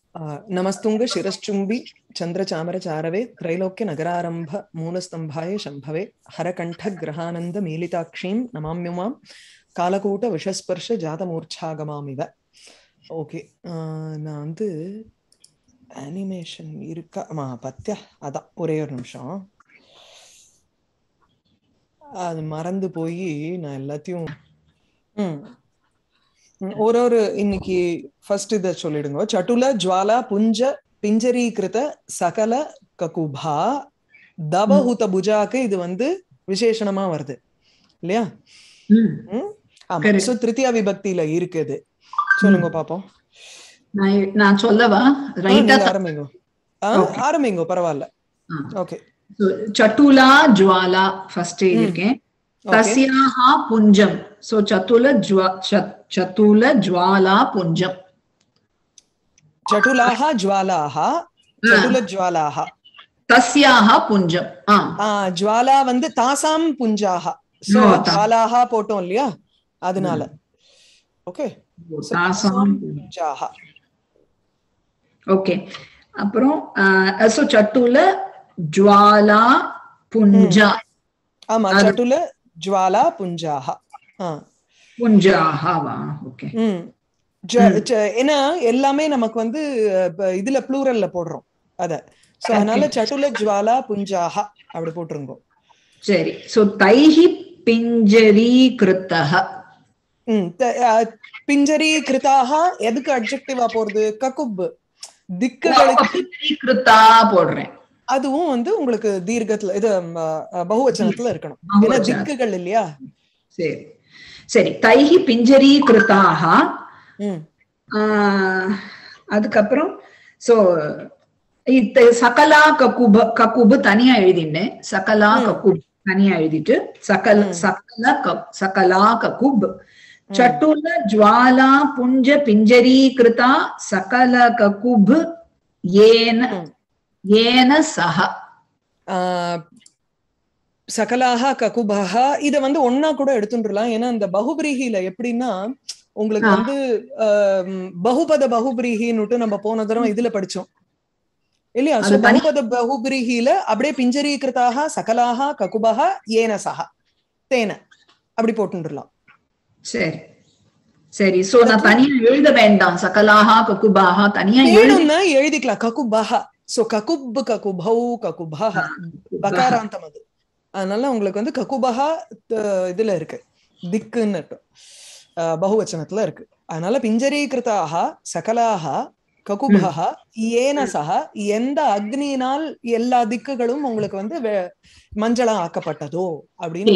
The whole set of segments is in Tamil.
नमस्तुङ्ग शिरश्चुम्बि चन्द्रचामरचारवे त्रैलोक्यनगरारम्भ मूलस्तम्भाय शम्भवे हरकण्ठग्रहानन्दमीलिताक्षीं नमाम्युमां காலக்கூட்ட ஜாதமூர்ச்சாகமாமிவ ஓகே நான் வந்து அனிமேஷன் இருக்கா ஆமா பத்தியா அதான் ஒரே ஒரு நிமிஷம் அது மறந்து போய் நான் எல்லாத்தையும் ம் ஒரு ஒரு இன்னைக்கு ஃபர்ஸ்ட் இத சொல்லிடுங்க சட்டுல ஜுவாலா புஞ்ச பிஞ்சரீகிருத சகல ககுபா தவஹூத புஜாக்கு இது வந்து விசேஷணமா வருது இல்லையா ஆமா சோ திருத்தியா விபக்தியில இருக்குது சொல்லுங்க பாப்போம் நான் சொல்லவா ரைட்டா ஆரம்பிங்க ஆரம்பிங்க பரவாயில்ல ஓகே சட்டுலா ஜுவாலா ஃபர்ஸ்ட் இருக்கேன் தஸ்யாஹா புஞ்சம் சோ சத்துல ஜுவா चतुल ज्वाला पुञ्जम् चटुलाः ज्वालाः चटुलज्वालाः तस्याः पुञ्जम् ज्वाला வந்து தாசாம் புஞ்சாக சோ ஜுவாலாக போட்டோம் இல்லையா அதனால ஓகே தாசாம் புஞ்சாக ஓகே அப்புறம் சோ சட்டுல ஜுவாலா புஞ்சா ஆமா சட்டுல ஜுவாலா புஞ்சாக புஞ்சாஹாவா ஓகே ஏன்னா எல்லாமே நமக்கு வந்து இதுல ப்ளூரல்ல போடுறோம் அத சோ அதனால சட்டுல ஜுவாலா புஞ்சாஹா அப்படி போட்டுருங்க சரி சோ தைஹி பிஞ்சரி கிருத்தஹ பிஞ்சரி கிருத்தாக எதுக்கு அப்ஜெக்டிவா போறது ககுப் திக்குகளுக்கு கிருத்தா போடுறேன் அதுவும் வந்து உங்களுக்கு தீர்க்கத்துல இது பகுவச்சனத்துல இருக்கணும் ஏன்னா திக்குகள் இல்லையா சரி சரி தைஹி பிஞ்சரீகிருத்தாக அதுக்கப்புறம் சோ சகலா கக்குப கக்குபு தனியா எழுதினேன் சகலா கக்குப் தனியா எழுதிட்டு சகல சகல சகலா கக்குப் சட்டுல ஜுவாலா புஞ்ச பிஞ்சரீகிருதா சகல கக்குப் ஏன ஏன சஹ சகலாக ககுபாக இத வந்து ஒன்னா கூட எடுத்துட்டுலாம் ஏன்னா இந்த பகுபிரீகில எப்படின்னா உங்களுக்கு வந்து பகுபத பகுபிரீகின்னுட்டு நம்ம போன தடவை இதுல படிச்சோம் இல்லையா சோ பகுபத பகுபிரீகில அப்படியே பிஞ்சரீகிருத்தாக சகலாக ககுபக ஏன சஹா தேன அப்படி போட்டுலாம் சரி சரி சோ நான் தனியா எழுத வேண்டாம் சகலாக ககுபாக தனியா எழுதுனா எழுதிக்கலாம் ககுபாக சோ ககுப் ககுபௌ ககுபாக பகாராந்தம் அது அதனால உங்களுக்கு வந்து ககுபகா இதுல இருக்கு திக்குன்னு பகுவச்சனத்துல இருக்கு அதனால பிஞ்சரீகிருத்தாக சகலாக ககுபகா ஏன சக எந்த அக்னியினால் எல்லா திக்குகளும் உங்களுக்கு வந்து மஞ்சளா ஆக்கப்பட்டதோ அப்படின்னு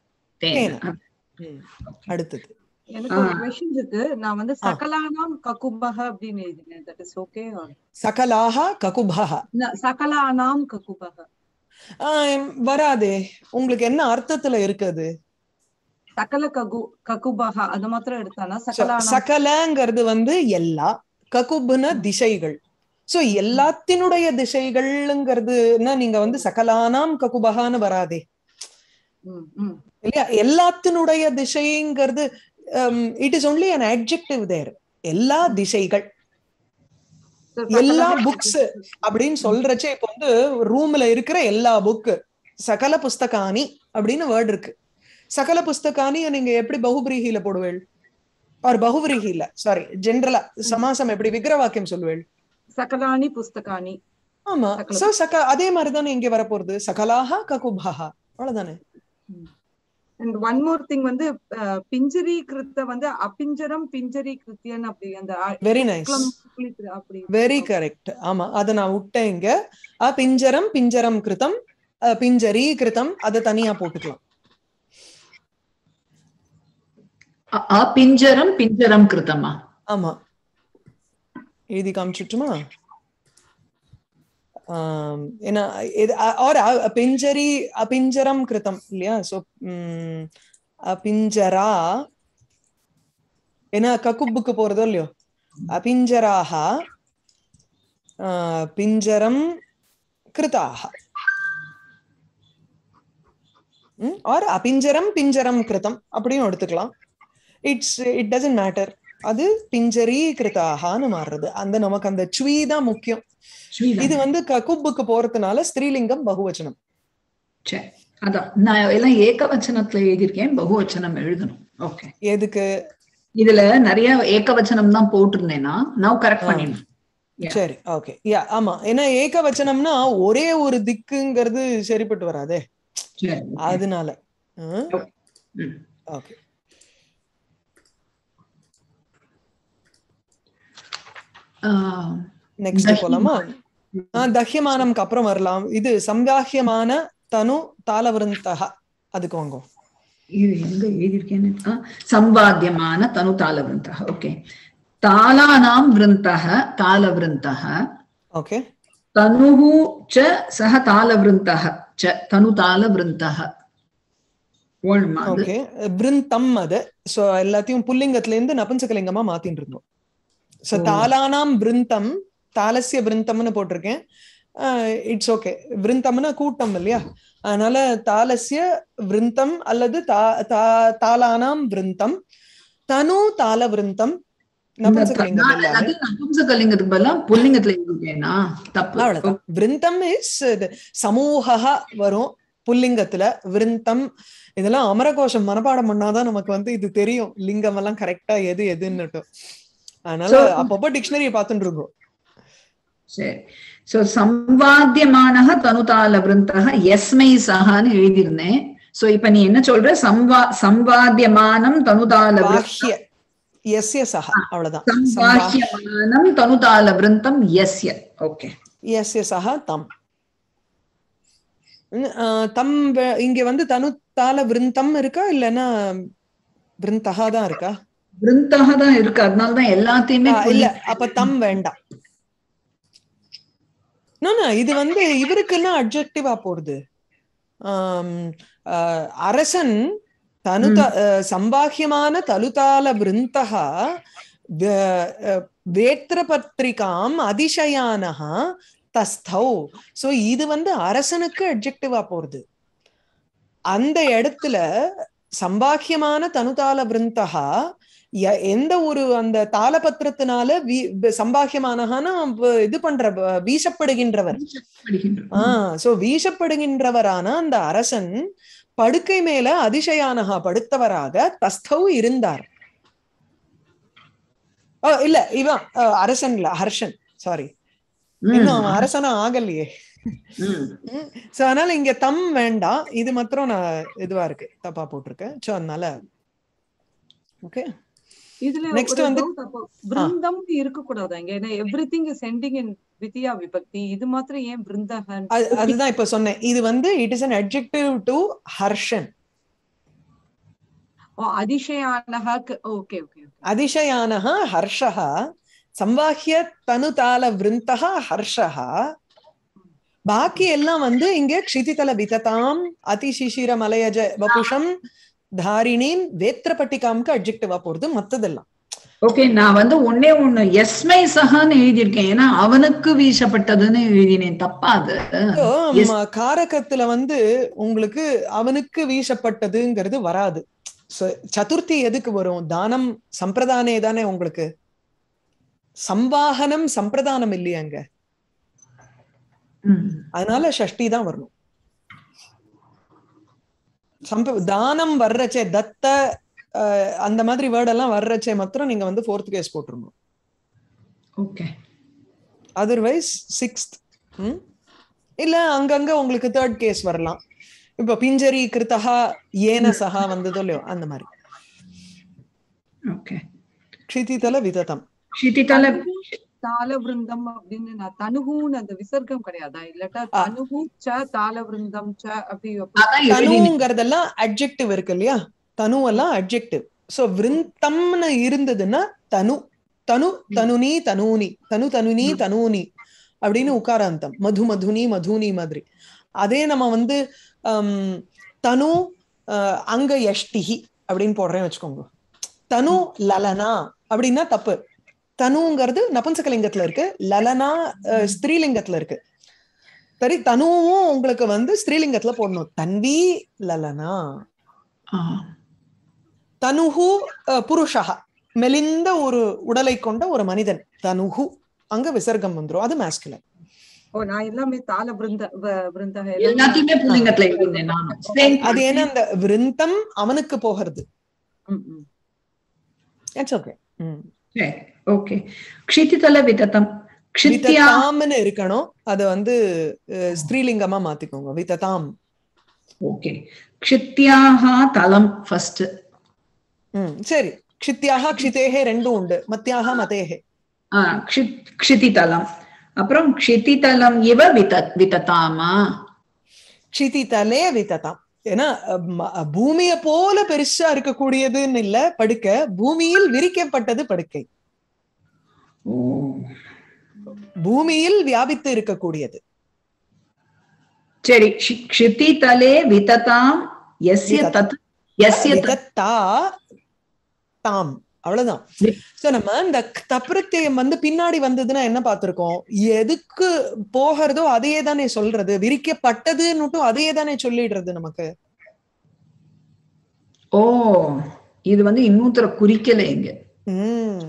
அடுத்தது எனக்கு ஒரு கொஸ்டின் இருக்கு நான் வந்து சகலானாம் ககுபக அப்படின்னு எழுதினேன் தட் இஸ் ஓகே சகலாக ககுபக சகலானாம் ககுபக வராதே உங்களுக்கு என்ன அர்த்தத்துல இருக்குது சகல ககு ககுபகா அது மாத்திரம் எடுத்தானா சகல சகலங்கிறது வந்து எல்லா ககுபுன திசைகள் சோ எல்லாத்தினுடைய திசைகள்ங்கிறதுனா நீங்க வந்து சகலானாம் ககுபகான்னு வராதே இல்லையா எல்லாத்தினுடைய திசைங்கிறது it is only an adjective there எல்லா திசைகள் எல்லா புக்ஸ் அப்படின்னு சொல்றச்சே இப்ப வந்து ரூம்ல இருக்கிற எல்லா புக்கு சகல புஸ்தகானி அப்படின்னு வேர்ட் இருக்கு சகல புஸ்தகானி நீங்க எப்படி பகுபிரீகில போடுவேள் ஆர் பகுபிரீகில சாரி ஜென்ரலா சமாசம் எப்படி விக்கிரவாக்கியம் சொல்லுவேள் சகலானி புஸ்தகானி ஆமா சோ சக அதே மாதிரிதானே இங்க வரப்போறது சகலாஹா ககுபாஹா அவ்வளவுதானே அண்ட் ஒன் மோர் திங் வந்து பிஞ்சரி கிருத்த வந்து அபிஞ்சரம் பிஞ்சரி கிருத்தியன் அப்படி அந்த வெரி நைஸ் அப்படி வெரி கரெக்ட் ஆமா அத நான் விட்டேன் இங்க அபிஞ்சரம் பிஞ்சரம் கிருத்தம் பிஞ்சரி கிருத்தம் அத தனியா போட்டுக்கலாம் அபிஞ்சரம் பிஞ்சரம் கிருத்தமா ஆமா எழுதி காமிச்சுட்டுமா ஏன்னா ஆர் பிஞ்சரி அபிஞ்சரம் கிருத்தம் இல்லையா சோ அபிஞ்சரா ஏன்னா கக்குப்புக்கு போறதோ இல்லையோ அபிஞ்சராக பிஞ்சரம் கிருதாக ஆர் அபிஞ்சரம் பிஞ்சரம் கிருத்தம் அப்படியும் எடுத்துக்கலாம் இட்ஸ் இட் டசன்ட் மேட்டர் அது பிஞ்சரி கிருதாகான்னு மாறுறது அந்த நமக்கு அந்த சுவி தான் முக்கியம் ஸ்ரீதா. இது வந்து க- குப்புக்கு போறதுனால ஸ்திரீலிங்கம் பகுவச்சனம் சரி அதான் நான் எல்லாம் ஏகவச்சனத்துல எழுதியிருக்கேன் பகுவச்சனம் எழுதணும் ஓகே எதுக்கு இதுல நிறைய ஏகவச்சனம் தான் போட்டிருந்தேன்னா நான் கரெக்ட் ஆ. பண்ணிடணும் Yeah. சரி ஓகே யா ஆமா ஏன்னா ஏகவச்சனம்னா ஒரே ஒரு திக்குங்கிறது சரிப்பட்டு வராதே சரி அதனால ம். ஓகே ஆஹ், நெக்ஸ்ட் தஹ்யமானம். போலாமா ஆ, தஹ்யமானம்க்கு அப்புறம் வரலாம் இது சம்காஹ்யமான தனு தாளவிருந்தக அதுக்கு வாங்க இது எங்க எழுதியிருக்கேன்னு ஆ, சம்பாத்தியமான தனு தாளவிருந்தः ஓகே தாளானாம் விருந்தः தாளவிருந்தः ஓகே தனுः च सः तालवृन्तः च तनु तालवृन्तः ஓல்மா அது ஓகே பிருந்தம் அது சோ எல்லாத்தையும் புல்லிங்கத்துல இருந்து நபுன்சகலிங்கமா மாத்திட்டு இருந்தோம் சோ ஓ. தாலானாம் பிருந்தம் தாலசிய பிருந்தம்னு போட்டிருக்கேன் இட்ஸ் ஓகே விருந்தம்னா கூட்டம் இல்லையா அதனால தாலசிய விருந்தம் அல்லது தா- தா- தாலானாம் விருந்தம் தனு தால விருந்தம் இந்த நபுன்சகலிங்கம் தா- இல்லாம அது நபும்சகலிங்கத்துக்கு பதிலா புல்லிங்கத்துல எழுதிருக்கேனா தப்பு அவ்வளவுதான் விருந்தம் இஸ் சமூகா வரும் புல்லிங்கத்துல விருந்தம் இதெல்லாம் அமரகோஷம் மனப்பாடம் பண்ணாதான் நமக்கு வந்து இது தெரியும் லிங்கம் எல்லாம் கரெக்டா எது எதுன்னுட்டு அதனால So- அப்பப்போ டிக்ஷனரியை பார்த்துட்டு இருக்கோம் சரி சோ சம்வாத்தியமானக தனுதாலவிருந்தக எஸ்மை சகான்னு எழுதியிருந்தேன் சோ இப்ப நீ என்ன சொல்ற சம்வா சம்வாத்தியமானம் தனுதாலவிருந்தம் பாஹ்ய எஸ்ய சஹா அவ்வளவுதான் சம்பா- சம்பாஹ்யமானம் தனுதாலவிருந்தம் எஸ்ய ஓகே எஸ்ய சஹா தம் உம், ஆஹ், தம் வே- இங்க வந்து தனு தால விருந்தம் இருக்கா இல்லைன்னா விருந்தகா தான் இருக்கா விருந்தக தான் இருக்கு அதனாலதான் எல்லாத்தையுமே ஆ, இல்ல அப்ப தம் வேண்டாம் No, no, இது வந்து இவருக்குன்னா அப்ஜெக்டிவா போறது ஆம், ஆ, அரசன் தனுத அஹ், சம்பாஹ்யமான தலுதால விருந்தகா வேத்திரபத்ரிகாம் அதிசயானஹா தஸ்தௌ சோ இது வந்து அரசனுக்கு அப்ஜெக்டிவா போறது அந்த இடத்துல சம்பாஹ்யமான தனுதால விருந்தகா ய- எந்த ஒரு அந்த தாளபத்திரத்தினால வீ- ப- சம்பாஹ்யமானஹானா வ- இது பண்ற வ- வீசப்படுகின்றவர் ஆஹ் சோ வீசப்படுகின்றவரான அந்த அரசன் படுக்கை மேல அதிசயானகா படுத்தவராக தஸ்தவ் இருந்தார் ஆ, இல்ல இவன் ஆ, அரசன் இல்ல ஹர்ஷன் சாரி இன்னும் அவன் அரசனா ஆகலையே சோ அதனால இங்க தம் வேண்டாம் இது மாத்திரம் நான் இதுவா இருக்கு தப்பா போட்டிருக்கேன் சோ அதனால ஓகே இதுல Next ஒரு வந்து- doubt அப்போ பிருந்தம் இருக்க கூடாதா இங்க ஏன்னா everything is ending in வித்யா விபக்தி இது மாத்திரம் ஏன் பிருந்தகன் அது- அதுதான் இப்ப சொன்னேன் இது வந்து it is an adjective to ஹர்ஷன் ஓ அதிசயானஹாக்கு ஓகே ஓகே அதிசயானः हर्षः சம்பாஹ்ய தனுதால விருந்தः ஹர்ஷः பாக்கி எல்லாம் வந்து இங்க க்ஷிதிதல விததாம் அதிசிசிர மலையஜ வபுஷம் தாரிணீம் வேத்திரப்பட்டிகாம்க்கு அட்ஜெக்டிவா போறது மத்ததெல்லாம் ஓகே நான் வந்து ஒன்னே ஒண்ணு எஸ்மை சகான்னு எழுதியிருக்கேன் ஏன்னா அவனுக்கு வீசப்பட்டதுன்னு எழுதினேன் தப்பா அது So, Yes. ம, காரகத்துல வந்து உங்களுக்கு அவனுக்கு வீசப்பட்டதுங்கிறது வராது So, சதுர்த்தி எதுக்கு வரும் தானம் சம்பிரதானே தானே உங்களுக்கு சம்வாகனம் சம்பிரதானம் இல்லையாங்க ம். அதனால ஷஷ்டி தான் வரணும் சம்ப தானம் வர்றச்சே தத்த அஹ், அந்த மாதிரி வேர்டெல்லாம் வர்றச்சே மாத்திரம் நீங்க வந்து ஃபோர்த் கேஸ் போட்டுருணும் ஓகே அதர்வைஸ் சிக்ஸ்த் இல்ல அங்கங்க உங்களுக்கு தேர்ட் கேஸ் வரலாம் இப்ப பிஞ்சரி கிருத்தகா ஏன சஹா வந்ததோ இல்லையோ அந்த மாதிரி ஓகே க்ஷிதிதல விததம் க்ஷிதிதல தாள விருந்தம் அப்படின்னு நான் தனுகுன்னு அந்த விசர்க்கம் கிடையாதா இல்லாட்டா ஆ. தனுகு ச தாள விருந்தம் ச அப்படி அதான் எழுதினேன் தனுங்கிறதெல்லாம் அட்ஜெக்டிவ் இருக்கு இல்லையா தனு எல்லாம் அட்ஜெக்டிவ் சோ விருந்தம்னு இருந்ததுன்னா தனு தனு தனுனி தனூனி தனு தனுனி ம். தனூனி அப்படின்னு உக்காராந்தம் மது மதுனி மதுனி மாதிரி அதே நம்ம வந்து ஹம், தனு அஹ், அங்க யஷ்டிஹி அப்படின்னு போடுறேன் வச்சுக்கோங்க தனு லலனா அப்படின்னா தப்பு தனுங்கிறது நபுன்சகலிங்கத்துல இருக்கு லலனா அஹ், ஸ்திரீலிங்கத்துல இருக்கு சரி தனுவும் உங்களுக்கு வந்து ஸ்திரீலிங்கத்துல போடணும் தன்வி லலனா ஆ. தனுஹு அஹ், புருஷः மெலிந்த ஒரு உடலை கொண்ட ஒரு மனிதன் தனுகு அங்க விசர்க்கம் வந்துரும் அது மேஸ்குலர் ஓ நான் எல்லாமே தாள பிருந்த வ- பிருந்தக எல்லாமே எல்லாத்தையுமே புல்லிங்கத்துல எழுதினேன் நானும் Same அது ஏன்னா அந்த விருந்தம் அவனுக்கு போகிறது ம், ம். இட்ஸ் ஓகே ஓகே க்ஷிதிதல விததம் க்ஷித்யா விததாம்னு இருக்கணும் அது வந்து அஹ், ஸ்திரீலிங்கமா மாத்திக்கோங்க விததாம் ஓகே க்ஷித்யாஹ தலம் ஃபர்ஸ்ட் ம் சரி க்ஷித்யாக க்ஷிதேகே ரெண்டும் உண்டு மத்தியாக மதேகே க்ஷிதிதலம் அப்புறம் க்ஷிதிதலம் இவ வித விததாமா க்ஷிதி தலே விததாம் ஏன்னா அஹ், ம- பூமியை போல பெருசா இருக்கக்கூடியதுன்னு இல்ல படுக்கை பூமியில் விரிக்கப்பட்டது படுக்கை ஓ பூமியில் வியாபித்து இருக்கக்கூடியது சரி க்ஷி- க்ஷிதிதலே விததாம் எஸ்ய தத் எஸ்ய தத் விதத்தா தாம் அவ்வளவுதான் வி- சோ நம்ம இந்த தப்பிரத்தியம் வந்து பின்னாடி வந்ததுன்னா என்ன பார்த்திருக்கோம் எதுக்கு போகிறதோ அதையே தானே சொல்றது விரிக்கப்பட்டதுன்னுட்டும் அதையே தானே சொல்லிடுறது நமக்கு ஓ இது வந்து இன்னொருத்தர குறிக்கல இங்க உம்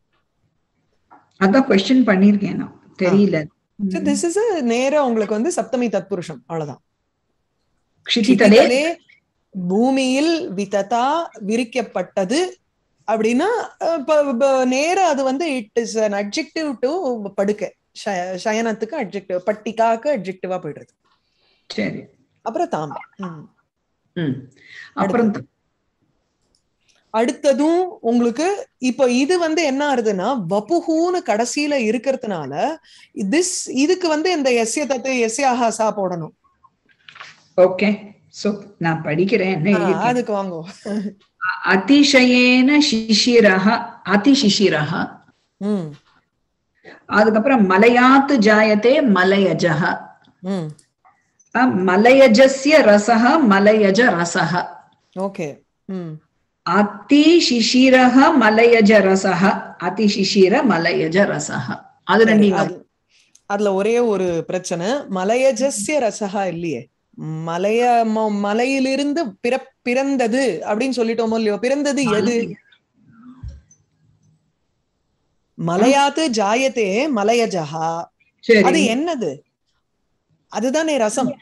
அதான் கொஸ்டின் பண்ணிருக்கேன் நான் தெரியல திஸ் இஸ் நேரா உங்களுக்கு வந்து சப்தமி தத்புருஷம் அவ்வளவுதான் க்ஷிதிதலே இதே பூமியில் விததா விரிக்கப்பட்டது அப்படின்னா அஹ், ப- ப- நேரா அது வந்து it is an adjective to படுக்கை சய- சயனத்துக்கு அட்ஜெக்டிவ் பட்டிக்காக்கு அட்ஜெக்டிவா போயிடுறது சரி அப்புறம் தாம் ம். ம் அப்புறம் த- அடுத்ததும் உங்களுக்கு இப்போ இது வந்து என்ன ஆகுதுன்னா வபுகுன்னு கடைசியில இருக்கிறதுனால திஸ் இதுக்கு வந்து இந்த எஸ்ய தத்து எஸ்யாஹா சா போடணும் ஓகே சோ நான் படிக்கிறேன் என்ன ஆ, எழுதியிருக்கேன். அதுக்கு வாங்கோ அதிசயேன சிசிரஹ அதிசிசிரஹ ம் அதுக்கப்புறம் மலையாத்து ஜாயத்தே மலையஜஹ ம் அஹ், மலையஜஸ்ய ரசஹ மலையஜ ரசஹ ஓகே ம் அதிசிசிரஹ மலையஜ ரசஹ அதிசிசிர மலையஜ ரசஹ அது சரி, ரெண்டு அது- அதுல ஒரே ஒரு பிரச்சனை மலையஜஸ்ய ரசகா இல்லையே மலைய ம- மலையிலிருந்து பிற பிறந்தது அப்படின்னு சொல்லிட்டோமோ இல்லையோ பிறந்தது எது மலையாத்து ஜாயத்தே மலையஜஹா சரி அது என்னது அதுதானே ரசம்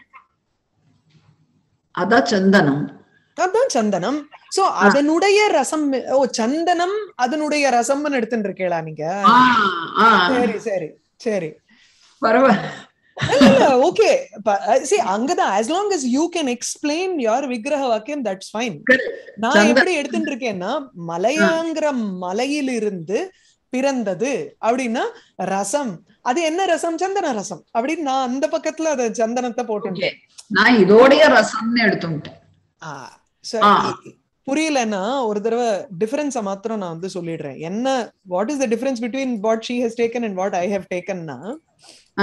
அதான் சந்தனம் அதான் சந்தனம் சோ அதனுடைய ரசம் ஓ சந்தனம் அதனுடைய ரசம்னு எடுத்துட்டு இருக்கேளா நீங்க ஆ, ஆ, சரி சரி சரி பரவாயில்ல ஓகே see அங்கதான் as long as you can explain your விக்கிரக வாக்கியம் that's fine நான் சந்த- எப்படி எடுத்துட்டு இருக்கேன்னா மலையாங்கிற மலையிலிருந்து பிறந்தது அப்படின்னா ரசம் அது என்ன ரசம் சந்தன ரசம் அப்படின்னு நான் அந்த பக்கத்துல அத சந்தனத்தை போட்டுட்டேன் Okay. நான் இதோடைய ரசம்னு எடுத்துட்டேன் ஆ, so ஆ. இ- புரியலன்னா ஒரு தடவை டிஃபரன்ஸ மாத்திரம் நான் வந்து சொல்லிடுறேன் என்ன what is the difference between what she has taken and what I have டேக்கன்னா ஆ,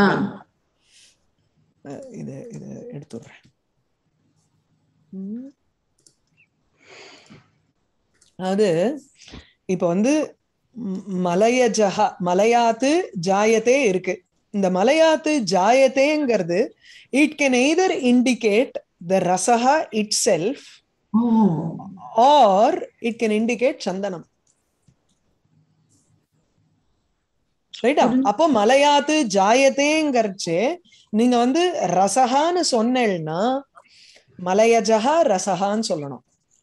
இது இது எடுத்துடுறேன் ம். அது இப்ப வந்து ம், மலையஜஹா மலையாத்து ஜாயத்தே இருக்கு இந்த மலையாத்து ஜாயத்தேங்கிறது it can either indicate the ரசஹா itself or it can indicate சந்தனம் ரைட்டா அப்போ மலையாத்து ஜாயத்தேங்கிறச்சு நீங்க வந்து ரசகான்னு சொன்னேன்னா மலையஜஹா ரசகான்னு சொல்லணும்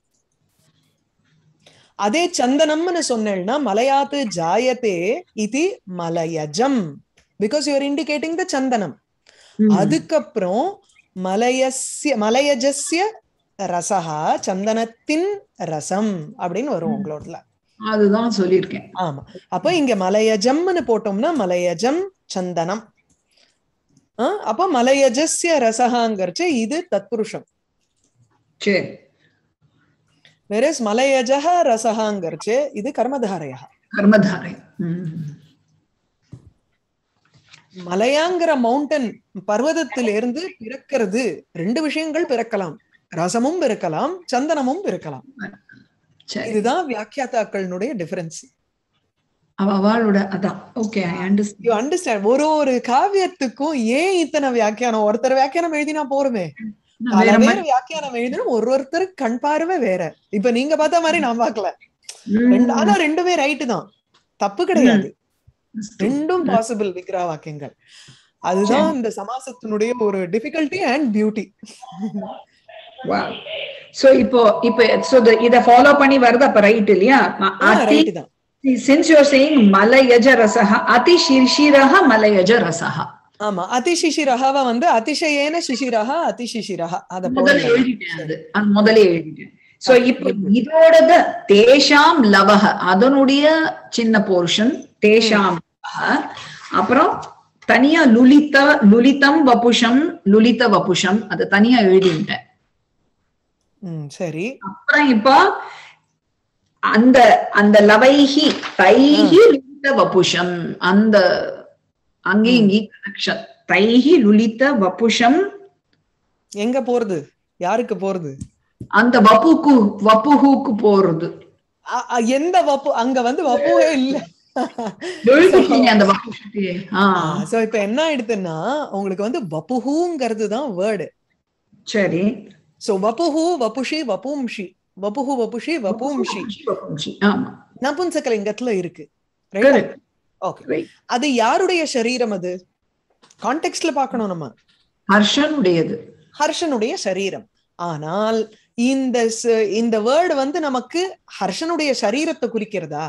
அதே சந்தனம்னு சொன்னேன்னா மலையாத்து ஜாயத்தே இது மலையஜம் பிகாஸ் யூஆர் இண்டிகேட்டிங் த சந்தனம் ம். அதுக்கப்புறம் மலையஸ்ய மலையஜஸ்ய ரசஹா சந்தனத்தின் ரசம் அப்படின்னு வரும் உங்களோடல அதுதான் சொல்லியிருக்கேன் ஆமா அப்ப இங்க மலையஜம்னு போட்டோம்னா மலையஜம் சந்தனம் ஆ, அப்ப மலையஜஸ்ய ரசகாங்கிறச்சு இது தத்புருஷம் சரி வேறஸ் மலையஜக ரசகாங்கிறச்சு இது கர்மதாரையா கர்மதாரை ம். மலையாங்கிற மவுண்டன் பர்வதத்திலிருந்து பிறக்கிறது ரெண்டு விஷயங்கள் பிறக்கலாம் ரசமும் பிறக்கலாம் சந்தனமும் பிறக்கலாம் சரி இதுதான் வியாக்கியாத்தாக்களுடைய டிஃபரன்ஸ் அவ அவளோட அதான் okay I understand you understand ஒரு ஒரு காவியத்துக்கும் ஏன் இத்தனை வியாக்கியானம் ஒருத்தர் வியாக்கியானம் எழுதினா போருமே பல வேற பேர் மாதிரி வியாக்கியானம் எழுதணும் ஒரு ஒருத்தர் கண் பார்வை வேற இப்ப நீங்க பார்த்த மாதிரி நான் பார்க்கல ரெண்டு ஆனா ரெண்டுமே ரைட்டு தான் தப்பு கிடையாது ரெண்டும் பாசிபிள் விக்கிரா வாக்கியங்கள் அதுதான் இந்த சமாசத்தினுடைய ஒரு டிஃபிகல்ட்டி அண்ட் பியூட்டி சோ இப்போ இப்போ சோ இத ஃபாலோ பண்ணி வருது அப்ப ரைட் இல்லையா அதி ரைட்டு தான் சின்ஸ் யூ சேயிங் மலயஜ ரசஹ அதி சிர்ஷிரஹ மலயஜ ரசஹ ஆமா அதிசிஷிரஹாவ வந்து அதிசயேன சிசிரஹா அதிசிஷிரஹா அத முதல்ல போடலாம். எழுதிட்டேன் அது அது முதல்ல எழுதிட்டேன் சோ இப்போ இதோடத தேஷாம் லவஹ அதனுடைய சின்ன போர்ஷன் தேஷாம் லவஹ. அப்புறம் தனியா லுலித லுலிதம் வபுஷம் லுலித வபுஷம் அது தனியா எழுதிட்டேன் ம் சரி அப்புறம் இப்போ அந்த அந்த லவைஹி தைஹி லுலித வபுஷம் அந்த அங்கே இங்கே கனெக்ஷன் தைஹி லுலித வபுஷம் எங்க போறது யாருக்கு போறது அந்த வப்புக்கு வப்புஹுக்கு போறது அ- அ- எந்த வப்பு அங்க வந்து வப்புவே இல்ல எழுதிட்டீங்க அந்த வப்புஷத்தையே ஆஹ் சோ இப்ப என்ன ஆயிடுதுன்னா உங்களுக்கு வந்து வப்புஹுங்கிறது தான் வேர்டு சரி சோ வப்புஹு வப்புஷி வபும்ஷி வப்புஹு வப்புஷி வபும்ஷி வப்புஷி ஆமா நபுன்சகலிங்கத்துல இருக்கு ரைட் Correct. Okay Right. அது யாருடைய சரீரம் அது கான்டெக்ட்ல பார்க்கணும் நம்ம ஹர்ஷனுடையது ஹர்ஷனுடைய சரீரம் ஆனால் இந்த ச- இந்த வேர்டு வந்து நமக்கு ஹர்ஷனுடைய சரீரத்தை குறிக்கிறதா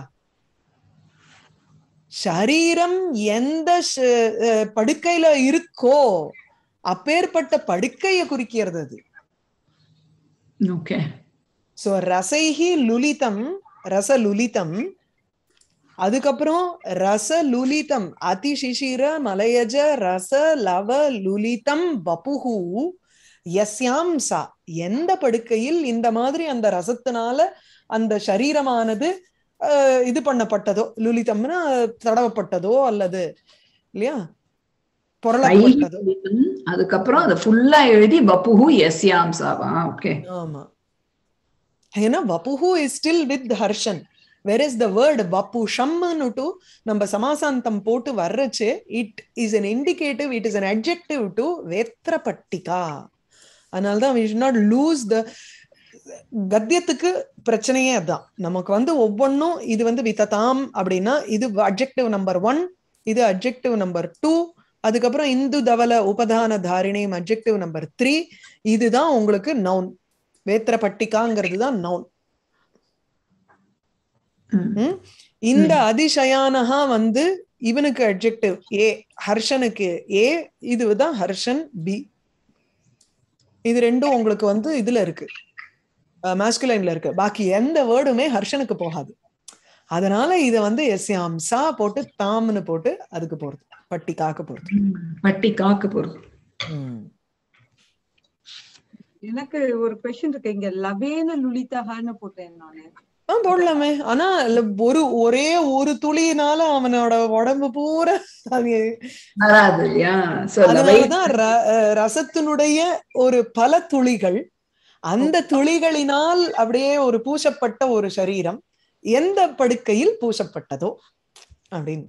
சரீரம் எந்த ச- அஹ் படுக்கையில இருக்கோ அப்பேற்பட்ட படுக்கைய குறிக்கிறது அது ஓகே சோ ரசைஹி லுலிதம் ரச லுலிதம் அதுக்கப்புறம் ரச லுலிதம் அதிசிசிர மலையஜ ரச லவ லுலிதம் வபுஹு யஸ்யாம் சா எந்த படுக்கையில் இந்த மாதிரி அந்த ரசத்தினால அந்த சரீரமானது அஹ், இது பண்ணப்பட்டதோ லுலிதம்னா தடவப்பட்டதோ அல்லது இல்லையா பொருளப்பட்டதோ அதுக்கப்புறம் அதை ஃபுல்லா எழுதி வப்புஹு எஸ்யாம் சாவா ஓகே ஆமா ஏன்னா வப்புஹு இஸ் ஸ்டில் வித் ஹர்ஷன் வேர் இஸ் த வேர்ட் வப்புஷம்னுட்டு நம்ம சமாசாந்தம் போட்டு வர்றச்சு it is an indicative it is an adjective to வேத்திரப்பட்டிகா அதனால தான் we should not lose the கத்தியத்துக்கு பிரச்சனையே அதான் நமக்கு வந்து ஒவ்வொன்றும் இது வந்து வித்ததாம் அப்படின்னா இது அட்ஜெக்டிவ் நம்பர் ஒன் இது அட்ஜெக்டிவ் நம்பர் டூ அதுக்கப்புறம் இந்து தவல உபதான தாரிணியம் அட்ஜெக்டிவ் நம்பர் த்ரீ இதுதான் உங்களுக்கு நவுன் வேத்திர பட்டிகாங்கிறது தான் நவுன் ம். இந்த அதிசயானஹா வந்து இவனுக்கு அட்ஜெக்டிவ் ஏ ஹர்ஷனுக்கு ஏ இதுதான் ஹர்ஷன் பி இது ரெண்டும் உங்களுக்கு வந்து இதுல இருக்கு மேஸ்குலைன்ல இருக்கு பாக்கி எந்த வேர்டுமே ஹர்ஷனுக்கு போகாது அதனால இத வந்து எஸ்யாம் சா போட்டு தாம்னு போட்டு அதுக்கு போறது பட்டிகாக்கு போறது ம். பட்டி காக்க போறது ம். எனக்கு ஒரு கொஸ்டின் இருக்கு இங்க லவேன லுலிதகான்னு போட்டேன் நானு ஆ போடலாமே ஆனா ல- ஒரு ஒரே ஒரு துளியினால அவனோட உடம்பு பூரா அது வராது இல்லையா So, லவை- அதனாலதான் ர- அஹ் ரசத்தினுடைய ஒரு பல துளிகள் அந்த துளிகளினால் அப்படியே ஒரு பூசப்பட்ட ஒரு சரீரம் எந்த படுக்கையில் பூசப்பட்டதோ அப்படின்னு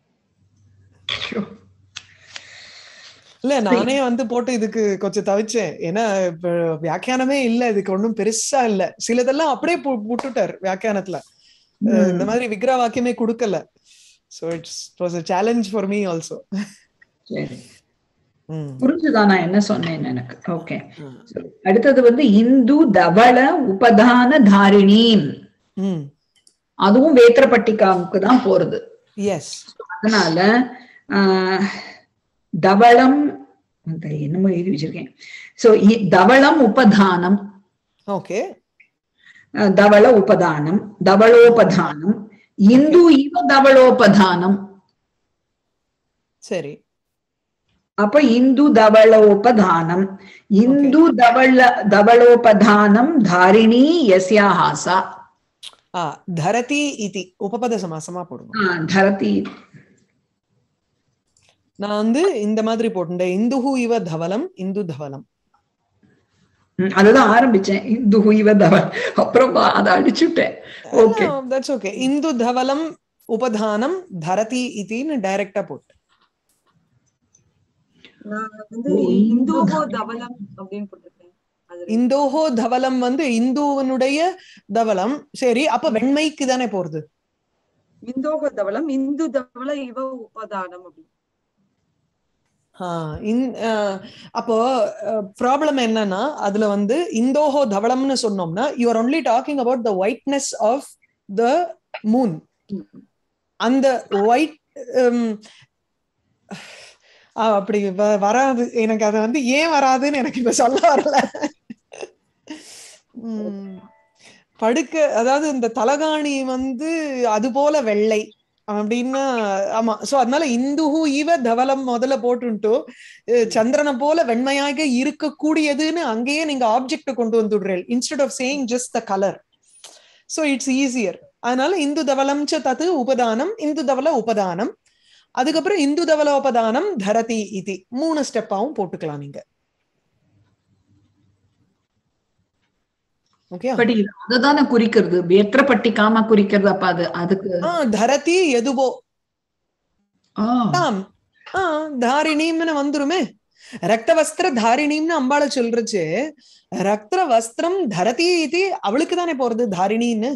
இல்ல நானே வந்து போட்டு இதுக்கு கொஞ்சம் தவிச்சேன் ஏன்னா இப்ப வியாக்கியானமே இல்ல இதுக்கு ஒண்ணும் பெருசா இல்ல சிலதெல்லாம் அப்படியே பு- விட்டுட்டார் வியாக்கியானத்துல அஹ் இந்த மாதிரி விக்ரா வாக்கியமே கொடுக்கல so it's was a challenge for me also சரி புரிஞ்சுதா நான் என்ன சொன்னேன் எனக்கு ஓகே அடுத்தது வந்து இந்து தவள உபதான தாரிணி ம் அதுவும் வேத்திரப்பட்டிகாவுக்கு தான் போறது எஸ் அதனால ஆஹ், தவளம் அந்த என்னமோ எழுதி வச்சிருக்கேன் சோ தவளம் உபதானம் ஓகே அஹ், தவள உபதானம் தவளோபதானம் இந்து இவ தவளோபதானம் சரி அப்ப இந்து தவளோபதானம் இந்து தவள தவளோபதானம் தாரிணி யஸ்யாஹாசா ஆ தரதி இதி உபபத சமாசமா போடுவோம் ஆஹ், தரதி நான் வந்து இந்த மாதிரி போட்டுட்டேன் இந்துஹு இவ தவலம் இந்து தவலம் ம், அதுதான் ஆரம்பிச்சேன் இந்து இவ தவ அப்புறம் அதை அடிச்சுட்டேன் ஓகே தட்ஸ் ஓகே இந்து தவலம் உபதானம் தரதி இதின்னு டைரக்டா போட்டு நான் வந்து ஓ, இந்து இந்துகோ தவலம். தவலம் அப்படின்னு போட்டிருக்கேன் அது இந்தோஹோ தவலம் வந்து இந்துவனுடைய தவலம் சரி அப்ப வெண்மைக்கு தானே போறது இந்தோக தவளம் இந்து தவள இவ உபதானம் அப்படின்னு ஆஹ் இந்- ஆஹ் அப்போ ப்ராப்ளம் என்னன்னா அதுல வந்து இந்தோஹோ தவளம்னு சொன்னோம்னா you are only talking about the whiteness of the moon அந்த ஒயிட் அப்படி வ- வராது எனக்கு அது வந்து ஏன் வராதுன்னு எனக்கு இப்ப சொல்ல வரல உம் படுக்க அதாவது இந்த தலகாணி வந்து அது போல வெள்ளை அப்படின்னா ஆமா சோ அதனால இந்துஹு இவ தவலம் முதல்ல போட்டுன்ட்டு அஹ் சந்திரனை போல வெண்மையாக இருக்கக்கூடியதுன்னு அங்கேயே நீங்க ஆப்ஜெக்ட் கொண்டு வந்துடுறேன் instead of saying just the colour so it's easier அதனால இந்து தவலம் ச தத்து உபதானம் இந்து தவல உபதானம் அதுக்கப்புறம் இந்து தவல உபதானம் தரதி இதி மூணு ஸ்டெப்பாவும் போட்டுக்கலாம் நீங்க ஓகே பட் இது அததானே குறிக்கிறது எத்திர பட்டிக்காம குறிக்கிறது அப்ப அது அதுக்கு ஆ தரதி எதுவோ ஆ, ஆம் ஆ தாரிணிம்னு வந்துருமே ரக்த வஸ்திர தாரிணிம்னு அம்பாளை சொல்றச்சு ரக்த வஸ்திரம் தரதி இது அவளுக்கு தானே போறது தாரிணின்னு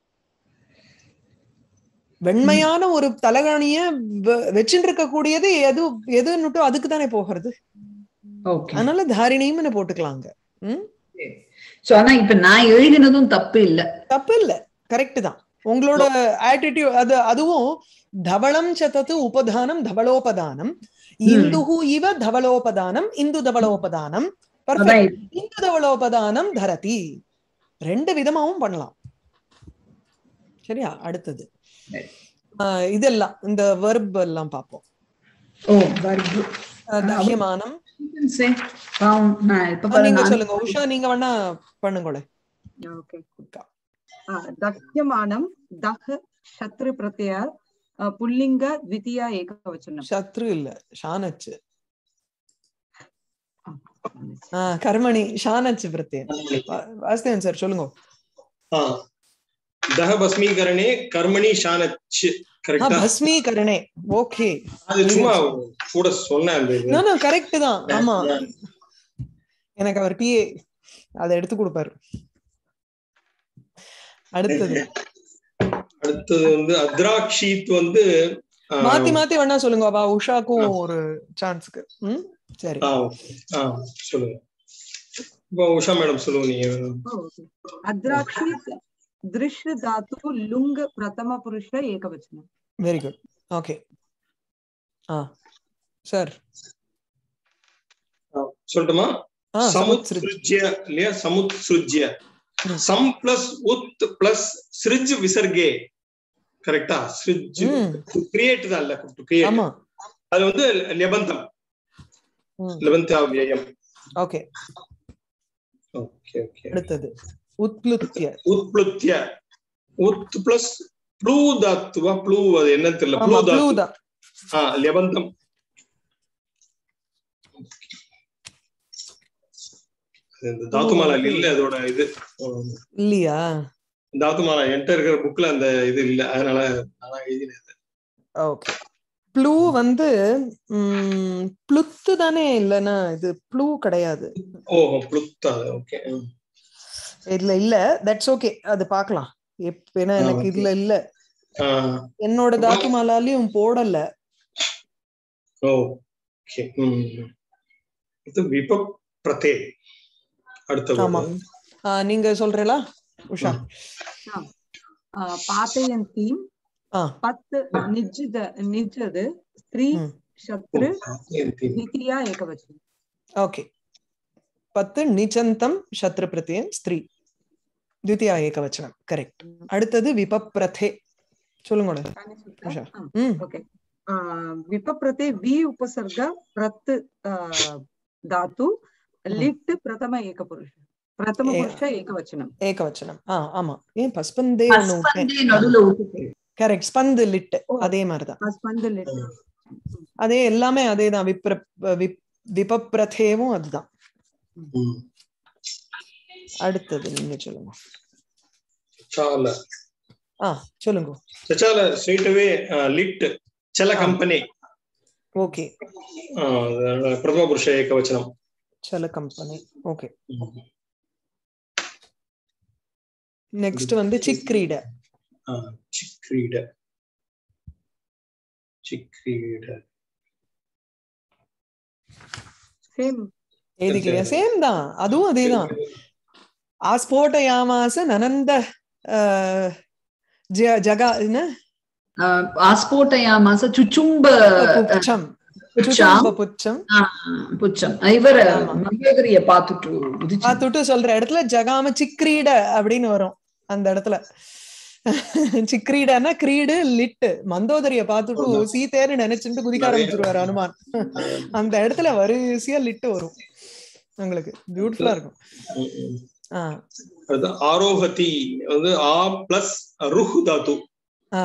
வெண்மையான ஒரு தலகாணிய வச்சுட்டு இருக்க கூடியது எது எதுன்னுட்டோ அதுக்கு தானே போகிறது ஓகே அதனால தாரிணிம்னு போட்டுக்கலாங்க ம் சோ ஆனா இப்ப நான் எழுதினதும் தப்பு இல்ல தப்பு இல்ல கரெக்ட் தான் உங்களோட ஆட்டிடியூட் அது அதுவும் தவளம் சதத்து உபதானம் தவளோபதானம் இந்துஹு இவ தவளோபதானம் இந்து தவளோபதானம் அதான் பர்ஃபெக்ட் இது. இந்து தவளோபதானம் தரதி ரெண்டு விதமாவும் பண்ணலாம் சரியா அடுத்தது சரி. ஆஹ் இதெல்லாம் இந்த வெர்ப் எல்லாம் பார்ப்போம் ஓ verb. Ah தஹ்யமானம் You can say, பாவம், நான் இப்ப ஆஹ் பாரு, நீங்க நான் சொல்லுங்க உஷா நீங்க வேணா பண்ணுங்களே ஓகே दह्यमानं दः शत्रु प्रत्यय अ, पुल्लिङ्ग द्वितीया एकवचनं சத்ரு இல்ல ஷானச்சு ஆஹ் கர்மணி ஷானச்சு பிரத்யம் வாசுதேவன் சார் சொல்லுங்க ஆ. தஹ பஸ்மீகரணே கர்மணி ஷானச் ஆ, கரெக்டா பஸ்மீகரணே ஓகே அது சும்மா கூட சொன்னேன் அந்த இது நோ கரெக்ட் தான் ஆமா எனக்கு அவர் பிஏ அதை எடுத்து கொடுப்பாரு அடுத்தது அடுத்தது வந்து அத்ராக்ஷித் வந்து ஆ, மாத்தி மாத்தி வேணா சொல்லுங்க வா உஷாக்கும் ஒரு சான்ஸ்க்கு ம் சரி ஆ, ஆ, சொல்லுங்க இப்போ உஷா மேடம் சொல்லுங்க நீங்க अद्राक्षीत् दृश् धातु लुङ् प्रथमपुरुष एकवचनं வெரி குட் ஓகே ஆ சார் ஆ, சொல்லட்டுமா ஆ சமுத்ஸ்ருஜ்ய இல்லையா சமுத்ஸ்ருஜ்ய ம். சம் பிளஸ் உத் பிளஸ் ஸ்ரிஜ் விசர்கே கரெக்டா ஸ்ரிஜ் ம். கிரியேட் தான் இல்ல கிரியேட் ஆமா அது வந்து லெபந்தம் ம் லெபந்தாவியம் ஓகே ஓகே ஓகே அடுத்தது உத்லுத்ய உத்ப்ளுத்ய உத் பிளஸ் ப்ளூ தாத்துவா ப்ளூ அது என்ன தெரியல ப்ளூ ஆமா தாத்து ப்ளூ தான் ஆ லெபந்தம் இந்த தாத்துமாலா இல்ல அதோட இது உம், இல்லையா தாத்துமாலா என்கிட்ட இருக்கிற புக்ல அந்த இது இல்ல அதனால நான் எழுதினேன் ஓகே ப்ளூ வந்து ம் ப்ளுத்து தானே இல்லைன்னா இது ப்ளூ கிடையாது ஓஹோ ப்ளுத்தா ஓகே இல்ல இல்ல தட்ஸ் ஓகே அது பார்க்கலாம் எப் ஏன்னா ஆ, எனக்கு okay. இதுல இல்ல என்னோட தாத்துமாலாலையும் போடல ஓகே இது விப பிரதே அடுத்த ஆமா. word. ஆ, நீங்க சொல்றீங்களா உஷா अ, पातयन्तीं ஆ पत् निज्द निजद् स्त्री ம். शत्रु பாத்தயந்தி. द्वितीया एकवचनं ஓகே பத்து நிச்சந்தம் சத்ரு பிரத்யம் ஸ்திரீ द्वितीया ஏகவச்சனம் கரெக்ட் அடுத்தது விபப்ரதே சொல்லுங்க உஷா ஆ. ம் ओके आ, विपप्रते वि उपसर्ग प्रत् आ, धातु लिट् प्रथम एकपुरुष प्रथमपुरुष एकवचनं ஏகவச்சனம் ஆ ஆமா ஏன் பஸ்பந்தே ஒண்ணு விட்டேன் ஹஸ்பண்டே நடுவுல விட்டுட்டு கரெக்ட் ஸ்பந்து லிட் ஓ. அதே மாதிரிதான் स्पन्द लिट् அதே எல்லாமே அதேதான் விப்ர விப்- விபப்ரதேவும் அதுதான் ம். அடுத்தது நீங்க சொல்லுங்க சால ஆ சொல்லுங்க சச்சால ஸ்ட்ரெயிட் அவே லிட் செல ஆ. கம்பெனி ஓகே பிரதம புருஷ ஏகவச்சனம் சல கம்பெனி ஓகே நெக்ஸ்ட் வந்து சிக்ரீட ஆ, சிக்ரீட சிக்ரீட சேம் எழுதிக்கலையா சேம் தான் அதுவும் அதேதான் ஆஸ்போட்டயாமாச நனந்த அஹ், ஜ- ஜகா என்ன ஆஹ், ஆஸ்போட்டயாமாச சுச்சும்ப புச்சம் புச்சம் சுச்சும்ப புச்சம் ஆஹ், புச்சம் இவர் ஆமா. மங்கேகரிய பார்த்துட்டு உதிச்சு பார்த்துட்டு சொல்ற இடத்துல ஜகாம சிக்ரீட அப்படின்னு வரும் அந்த இடத்துல சிக்ரீடன்னா கிரீடு லிட்டு மந்தோதரிய பார்த்துட்டு ஆமா. சீதேன்னு நினைச்சுட்டு குதிக்க நிறைய. ஆரம்பிச்சிருவாரு அனுமான் அந்த இடத்துல வரிசையா லிட்டு வரும் உங்களுக்கு பியூட்டிஃபுல்லா இருக்கும் ம், ம். ஆ அதுதான் ஆரோகதி வந்து ஆ பிளஸ் ருஹ் தாத்து ஆ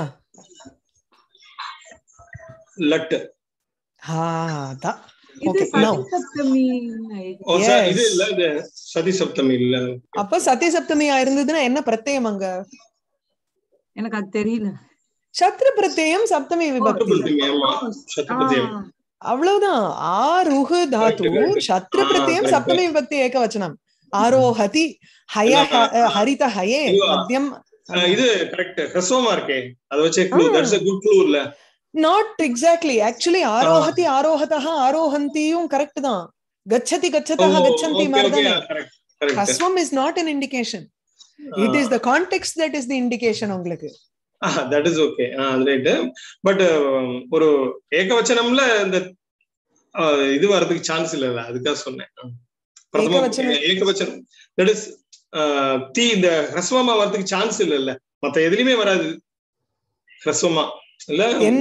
லட் ஆ, அதான் இது Okay, now. சதி சப்தமி ஓ, ச- Yes. இது இல்ல இது சதி சப்தமி இல்ல அப்ப சத்திய சப்தமியா இருந்ததுன்னா என்ன பிரத்யம் அங்க எனக்கு அது தெரியல சத்ரு பிரத்யம் சப்தமி விபக்தி சத்ருபதி, ஆமா சத்ருபதி ஆ, அவ்வளவுதான் ஆருஹு தாத்து Correct, correct. சத்ரு ஆ, பிரத்யம் correct. சப்தமி விபக்தி ஏகவச்சனம் ஆரோஹதி ஹய இல்ல, ஹரித ஹயே இதுவா? மத்தியம் அஹ் இது கரெக்ட் ஹ்ரஸ்வமா இருக்கே அதை வச்சே clue that's a good clue இல்ல நாட் எக்ஸாக்ட்லி ஆக்சுவலி ஆரோஹதி ஆரோஹதா ஆரோஹந்தியும் கரெக்ட் தான் கச்சதி கச்சதா கச்சந்தி மாதிரி தானே கரெக்ட் கரெக்ட் ஹஸ்வம் is not an indication it is the context that is the indication உங்களுக்கு தட் இஸ் ஓகே அது ரைட் பட் ஒரு ஏகவச்சனம்ல இந்த அஹ், இது வர்றதுக்கு சான்ஸ் இல்ல அதுக்காக சொன்னேன் பிரதம ஏகவச்சனம். ஏகவச்சனம் தட் இஸ் தீ இந்த ஹ்ரஸ்வமா வர்றதுக்கு சான்ஸ் இல்ல இல்ல மத்த எதுலயுமே வராது ஹ்ரஸ்வமா இல்ல என்ன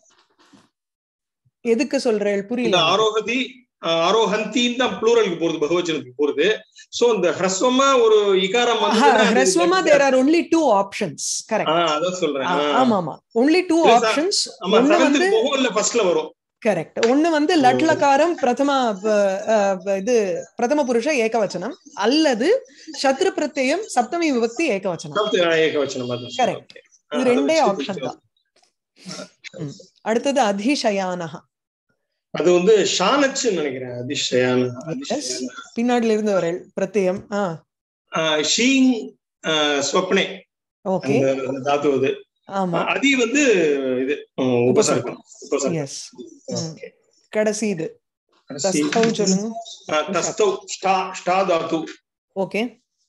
எதுக்கு சொல்றேன் இந்த புரியல ஆரோகதி அஹ், ஆரோஹந்தின்னு தான் ப்ளூரலுக்கு போறது பகவச்சனத்துக்கு போறது சோ இந்த ஹ்ரஸ்வமா ஒரு இகாரம் வந்து ஹ்ரஸ்வமா there are only two options correct அதான் சொல்றேன் ஆ. ஆமா ஆமா only two Yes, sir. Options ஆமா ஒண்ணு வந்து செவன்த்துக்கு போகும் இல்ல ஃபர்ஸ்ட்ல வரும் கரெக்ட் ஒண்ணு வந்து லட்லகாரம் பிரதம ப- அஹ், இது பிரதம புருஷ ஏகவச்சனம் அல்லது சத்ரு பிரத்யம் சப்தமி விபக்தி ஏகவச்சனம் சப்த ஏகவச்சனம் அதான் Correct. Okay. இது ஆ, ரெண்டே அதை வச்சு ஆப்ஷன் தான் ம். அடுத்தது அதிசயானஹ அது வந்து ஷானச்சுன்னு நினைக்கிறேன் அதிஷயான் அதிஷயான். பின்னாடில இருந்து வரேன் பிரத்யம் ஆ ஆ, ஷீங் ஆ, ஸ்வப்னே ஓகே அந்த அந்த தாத்து அது ஆமா அதி வந்து இது ம், உபசர்க்கம் உபசர்க்கம் எஸ் Okay. கடைசி இது கடைசி. தஸ்தவ் சொல்லுங்க ஆ, தஸ்தவ் ஸ்டா ஸ்டா தாத்து ஓகே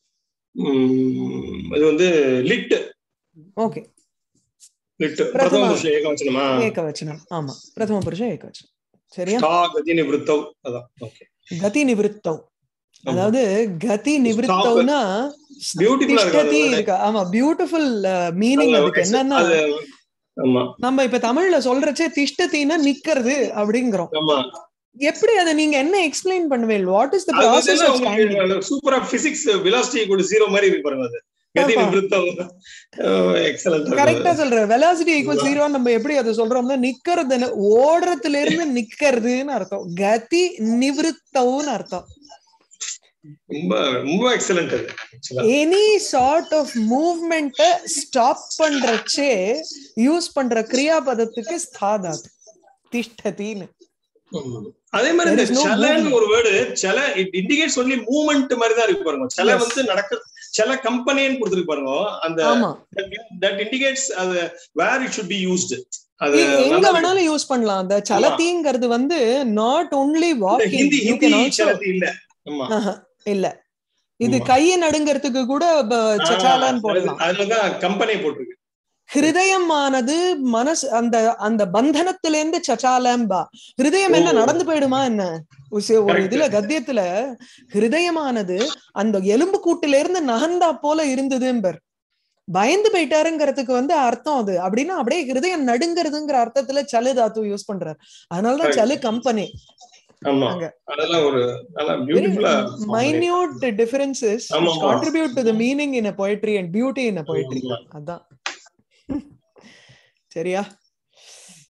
ம், இது வந்து லிட் ஓகே லிட் பிரதம. பிரதம புருஷ ஏகவச்சனமா ஏகவச்சனம் ஆமா பிரதம புருஷ ஏகவச்சனம் சரியா ஸ்டா கதி நிவృத்தவ் அதான் ஓகே கதி நிவிருத்தவ் அதாவது கதி நிவிருத்தவ்னா பியூட்டிஃபுல்லா திஷ்டதி இருக்கு இருக்கு ஆமா பியூட்டிஃபுல் மீனிங் அதுக்கு என்னன்னா அது ஆமா நம்ம இப்ப தமிழ்ல சொல்றச்சே திஷ்டத்தின்னா நிக்கிறது அப்படிங்கிறோம் ஆமா எப்படி அதை நீங்க என்ன எக்ஸ்பிளைன் பண்ணுவேன் what is the process of standing சூப்பரா பிசிக்ஸ் வெலாசிட்டி கூட ஜீரோ மாதிரி இருக்கு பாருங்க அது கதி ஆமா. நிவృத்தம் எக்ஸலண்ட் கரெக்டா சொல்ற வெலாசிட்டி ஈக்குவல் ஜீரோ நம்ம எப்படி அதை சொல்றோம்னா நிக்கிறது ஓடுறதுல இருந்து நிக்கிறதுன்னு அர்த்தம் கதி நிவிருத்தவுன்னு அர்த்தம் ரொம்ப ரொம்ப எக்ஸலண்ட் அது actually. எனி சார்ட் ஆஃப் மூவ்மெண்ட்டை ஸ்டாப் பண்றச்சே யூஸ் பண்ற கிரியாபதத்துக்கு ஸ்தாதாத் திஷ்டதின்னு ம். அதே மாதிரி இந்த There is no செலன்னு movement. ஒரு வேர்டு செல இட் இண்டிகேட்ஸ் ஒன்லி மூவ்மெண்ட் மாதிரி தான் இருக்கு பாருங்க செல Yes. வந்து நடக்க செல கம்பெனின்னு கொடுத்துருக்கு பாருங்க அந்த ஆமா தட் இண்டிகேட்ஸ் அது where it should be used அது எ- எங்க நல்லா வேணாலும் யூஸ் பண்ணலாம் அந்த சலத்திங்கிறது வந்து நாட் ஒன்லி இந்த walking Hindi you Hindi can also செலத்தி இல்ல ஆமா இல்ல இது ஆமா. கையை நடுங்கிறதுக்கு கூட ப- சச்சாலான்னு ஆ, போடலாம் அதுலதான் கம்பெனி போட்டிருக்கு ஹிருதயமானது மனசு அந்த அந்த பந்தனத்திலேருந்து சச்சாலம்பா ஹிருதயம் என்ன ஓ. நடந்து போயிடுமா என்ன ஒரு சி- ஒரு Correct. இதுல கத்தியத்துல ஹிருதயமானது அந்த எலும்பு கூட்டுல இருந்து நகர்ந்தா போல இருந்ததும்பர் பயந்து போயிட்டாருங்கிறதுக்கு வந்து அர்த்தம் அது அப்படின்னா அப்படியே ஹிருதயம் நடுங்கிறதுங்கிற அர்த்தத்துல சலு தாத்து யூஸ் பண்றாரு அதனாலதான் Correct. சலு கம்பெனி ஆமா அங்க. அதெல்லாம் ஒரு நல்லா பியூட்டிஃபுல்லா மைன்யூட் டிஃபரன்சஸ் ஆமா, ஆமா. Contribute to the meaning in a poetry and beauty in a poetry ஆமா. அதான் சரியா